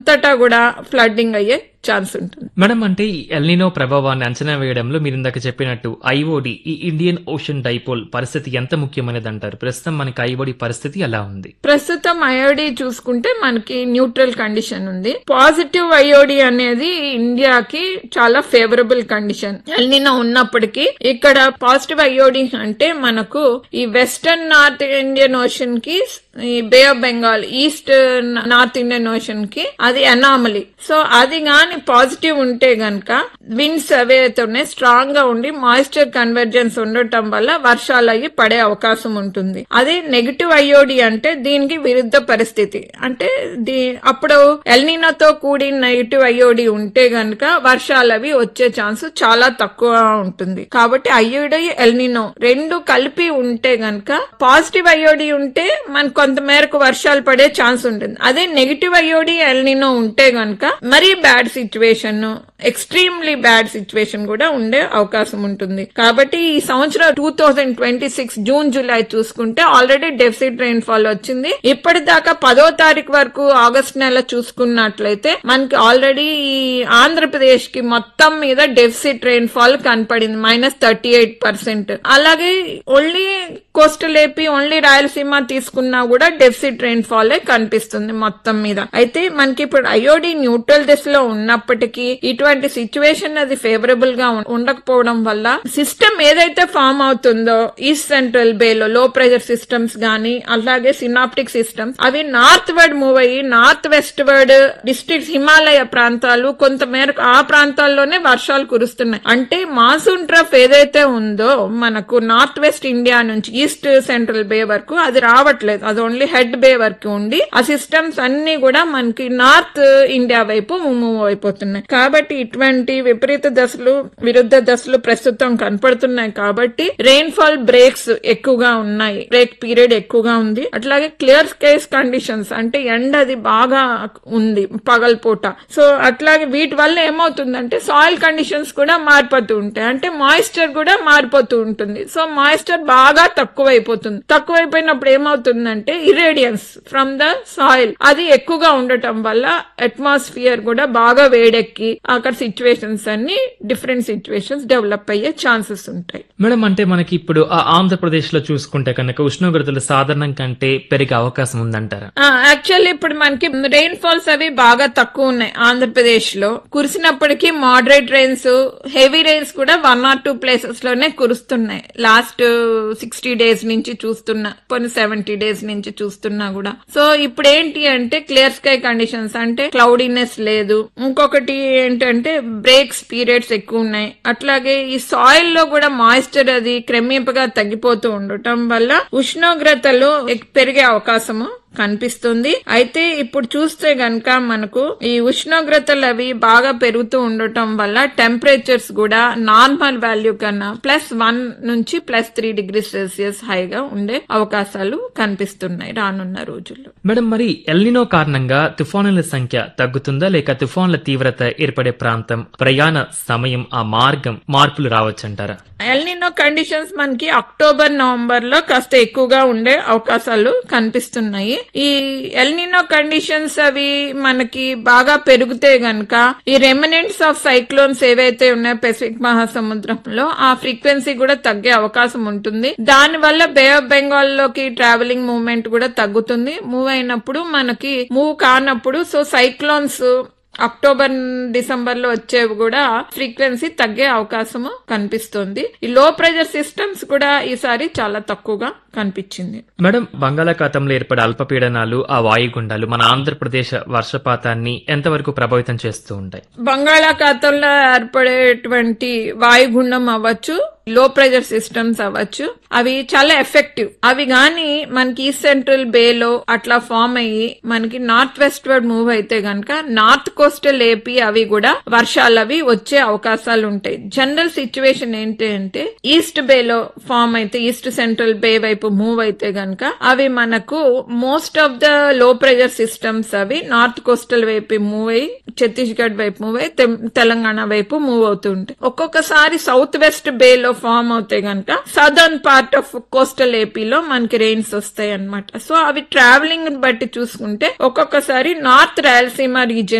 అంతటా కూడా ఫ్లడ్డింగ్ అయ్యే ఛాన్స్ ఉంటుంది మేడం అంటే ఈ ఎల్నినో ప్రభావాన్ని అంచనా వేయడంలో మీరు ఇందాక చెప్పినట్టు ఐఓడి ఈ ఇండియన్ ఓషన్ డైపోల్ పరిస్థితి ఎంత ముఖ్యమైనది అంటారు ప్రస్తుతం మనకి ఐఓడి పరిస్థితి ఎలా ఉంది ప్రస్తుతం ఐఓడి చూసుకుంటే మనకి న్యూట్రల్ కండిషన్ ఉంది పాజిటివ్ ఐఓడి అనేది ఇండియాకి చాలా ఫేవరబుల్ కండిషన్ ఎల్నినో ఉన్నప్పటికీ ఇక్కడ పాజిటివ్ ఐఓడి అంటే మనకు ఈ వెస్టర్న్ నార్త్ ఇండియన్ ఓషన్ కి ఈ bay of Bengal east north Indian ocean కి అది అనామలీ సో అది గాని పాజిటివ్ ఉంటే గనక విండ్స్ అవైతే ఉన్నాయి స్ట్రాంగ్ గా ఉండి మాయిశ్చర్ కన్వర్జెన్స్ ఉండటం వల్ల వర్షాలు అయ్యి పడే అవకాశం ఉంటుంది అదే నెగిటివ్ ఐఓడి అంటే దీనికి విరుద్ధ పరిస్థితి అంటే దీ అప్పుడు ఎల్నినోతో కూడిన నెగిటివ్ ఐఓడి ఉంటే గనక వర్షాలు అవి వచ్చే ఛాన్స్ చాలా తక్కువ ఉంటుంది కాబట్టి ఐఓడి ఎల్నినో రెండు కలిపి ఉంటే గనక పాజిటివ్ ఐఓడి ఉంటే మనకు కొంత మేరకు వర్షాలు పడే ఛాన్స్ ఉంటుంది అదే నెగిటివ్ ఐఓడి ఎల్నినో ఉంటే గనక మరీ bad situation extremely bad situation కూడా ఉండే అవకాశం ఉంటుంది కాబట్టి ఈ సంవత్సరం two thousand twenty six June July చూసుకుంటే ఆల్రెడీ డెఫిసిట్ రెయిన్ ఫాల్ వచ్చింది ఇప్పటిదాకా పదో తారీఖు వరకు ఆగస్ట్ నెల చూసుకున్నట్లయితే మనకి ఆల్రెడీ ఈ ఆంధ్రప్రదేశ్ కి మొత్తం మీద డెఫిసిట్ రెయిన్ ఫాల్ కనపడింది మైనస్ థర్టీ ఎయిట్ పర్సెంట్ అలాగే only coastal AP only Rayalaseema తీసుకున్నా కూడా డెఫిసిట్ రెయిన్ ఫాల్ కనిపిస్తుంది మొత్తం మీద అయితే మనకి ఇప్పుడు ఐఓడి న్యూట్రల్ దిశలో ఉన్నప్పటికీ ఇటువంటి సిచ్యువేషన్ అది ఫేవరబుల్ గా ఉం- ఉండకపోవడం వల్ల సిస్టమ్ ఏదైతే ఫామ్ అవుతుందో ఈస్ట్ సెంట్రల్ బేలో లో ప్రెషర్ సిస్టమ్స్ గానీ అలాగే సినాప్టిక్ సిస్టమ్స్ అవి నార్త్ వర్డ్ మూవ్ అయ్యి north westward districts Himalaya ప్రాంతాలు కొంత మేరకు ఆ ప్రాంతాల్లోనే వర్షాలు కురుస్తున్నాయి అంటే మాన్సూన్ ట్రఫ్ ఏదైతే ఉందో మనకు నార్త్ వెస్ట్ ఇండియా నుంచి ఈస్ట్ సెంట్రల్ బే వరకు అది రావట్లేదు అది ఓన్లీ హెడ్ బే వరకు ఉండి ఆ సిస్టమ్స్ అన్ని కూడా మనకి నార్త్ ఇండియా వైపు మూవ్ అయిపోతున్నాయి కాబట్టి ఇటువంటి విపరీత దశలు విరుద్ధ దశలు ప్రస్తుతం కనపడుతున్నాయి కాబట్టి రెయిన్ ఫాల్ బ్రేక్స్ ఎక్కువగా ఉన్నాయి బ్రేక్ పీరియడ్ ఎక్కువగా ఉంది అట్లాగే క్లియర్ స్కేస్ కండిషన్స్ అంటే ఎండ అది బాగా ఉంది పగల్పూట సో అట్లాగే వీటి వల్ల ఏమవుతుందంటే సాయిల్ కండిషన్స్ కూడా మారిపోతూ ఉంటాయి అంటే మాయిశ్చర్ కూడా మారిపోతూ ఉంటుంది సో మాయిశ్చర్ బాగా తక్కువైపోతుంది తక్కువైపోయినప్పుడు ఏమవుతుందంటే ఇరేడియన్స్ ఫ్రమ్ ద సాయిల్ అది ఎక్కువగా ఉండటం వల్ల అట్మాస్ఫియర్ కూడా బాగా వేడెక్కి అక్కడ సిచ్యువేషన్స్ అన్ని డిఫరెంట్ సిచ్యువేషన్స్ డెవలప్ అయ్యే ఛాన్సెస్ ఉంటాయి మేడం అంటే మనకి ఇప్పుడు ఆ ఆంధ్రప్రదేశ్ లో చూసుకుంటే కనుక ఉష్ణోగ్రతలు సాధారణం కంటే పెరిగే అవకాశం ఉందంటారా యాక్చువల్లీ ఇప్పుడు మనకి రెయిన్ ఫాల్స్ అవి బాగా తక్కువ ఉన్నాయి ఆంధ్రప్రదేశ్ లో కురిసినప్పటికీ మోడరేట్ రెయిన్స్ హెవీ రెయిన్స్ కూడా వన్ ఆర్ టూ ప్లేసెస్ లోనే కురుస్తున్నాయి లాస్ట్ సిక్స్టీ డేస్ నుంచి చూస్తున్నా కొన్ని సెవెంటీ డేస్ నుంచి చూస్తున్నా కూడా సో ఇప్పుడు ఏంటి అంటే క్లియర్ స్కై కండిషన్స్ అంటే క్లౌడీనెస్ లేదు ఇంకొకటి ఏంటంటే బ్రేక్స్ పీరియడ్స్ ఎక్కువ ఉన్నాయి అట్లాగే ఈ సాయిల్ లో కూడా మాయిశ్చర్ అది క్రమేపగా తగ్గిపోతూ ఉండటం వల్ల ఉష్ణోగ్రతలు ఎక్- పెరిగే అవకాశము కనిపిస్తుంది అయితే ఇప్పుడు చూస్తే గనక మనకు ఈ ఉష్ణోగ్రతలు అవి బాగా పెరుగుతూ ఉండటం వల్ల టెంపరేచర్స్ కూడా నార్మల్ వాల్యూ కన్నా ప్లస్ వన్ నుంచి ప్లస్ త్రీ డిగ్రీ సెల్సియస్ హైగా ఉండే అవకాశాలు కనిపిస్తున్నాయి రానున్న రోజుల్లో మేడం మరి ఎల్నినో కారణంగా తుఫానుల సంఖ్య తగ్గుతుందా లేక తుఫానుల తీవ్రత ఏర్పడే ప్రాంతం ప్రయాణ సమయం ఆ మార్గం మార్పులు రావచ్చంటారా ఎల్నినో కండిషన్స్ మనకి అక్టోబర్ నవంబర్ లో కాస్త ఎక్కువగా ఉండే అవకాశాలు కనిపిస్తున్నాయి ఈ ఎల్నినో కండిషన్స్ అవి మనకి బాగా పెరిగితే గనక ఈ రెమినెంట్స్ ఆఫ్ సైక్లోన్స్ ఏవైతే ఉన్నాయో పెసిఫిక్ మహాసముద్రంలో ఆ ఫ్రీక్వెన్సీ కూడా తగ్గే అవకాశం ఉంటుంది దాని వల్ల బే ఆఫ్ బెంగాల్ లోకి ట్రావెలింగ్ మూవ్మెంట్ కూడా తగ్గుతుంది మూవ్ అయినప్పుడు మనకి మూవ్ కానప్పుడు సో సైక్లోన్స్ అక్టోబర్ డిసెంబర్ లో వచ్చేవి కూడా ఫ్రీక్వెన్సీ తగ్గే అవకాశము కనిపిస్తుంది ఈ లో ప్రెషర్ సిస్టమ్స్ కూడా ఈసారి చాలా తక్కువగా కనిపించింది మేడం బంగాళాఖాతంలో ఏర్పడే అల్పపీడనాలు ఆ వాయుగుండాలు మన ఆంధ్రప్రదేశ్ వర్షపాతాన్ని ఎంతవరకు ప్రభావితం చేస్తూ ఉంటాయి బంగాళాఖాతంలో ఏర్పడేటువంటి వాయుగుండం అవ్వచ్చు లో ప్రెషర్ సిస్టమ్స్ అవ్వచ్చు అవి చాలా ఎఫెక్టివ్ అవి గాని మనకి ఈస్ట్ సెంట్రల్ బేలో అట్లా ఫామ్ అయ్యి మనకి నార్త్ వెస్ట్ వర్డ్ మూవ్ అయితే గనక నార్త్ కోస్టల్ ఏపీ అవి కూడా వర్షాలు అవి వచ్చే అవకాశాలు ఉంటాయి జనరల్ సిచ్యువేషన్ ఏంటి అంటే ఈస్ట్ బేలో ఫామ్ అయితే ఈస్ట్ సెంట్రల్ బే వైపు మూవ్ అయితే గనక అవి మనకు most of the low pressure systems అవి నార్త్ కోస్టల్ వైపు మూవ్ అయ్యి ఛత్తీస్గఢ్ వైపు మూవ్ అయ్యి తెం- తెలంగాణ వైపు మూవ్ అవుతూ ఉంటాయి ఒక్కొక్కసారి సౌత్ వెస్ట్ బేలో ఫామ్ అవుతాయి గనక సదర్న్ పార్ట్ ఆఫ్ కోస్టల్ ఏపీలో మనకి రెయిన్స్ వస్తాయి అనమాట సో అవి ట్రావెలింగ్ బట్టి చూసుకుంటే ఒక్కొక్కసారి నార్త్ రాయలసీమ రీజియన్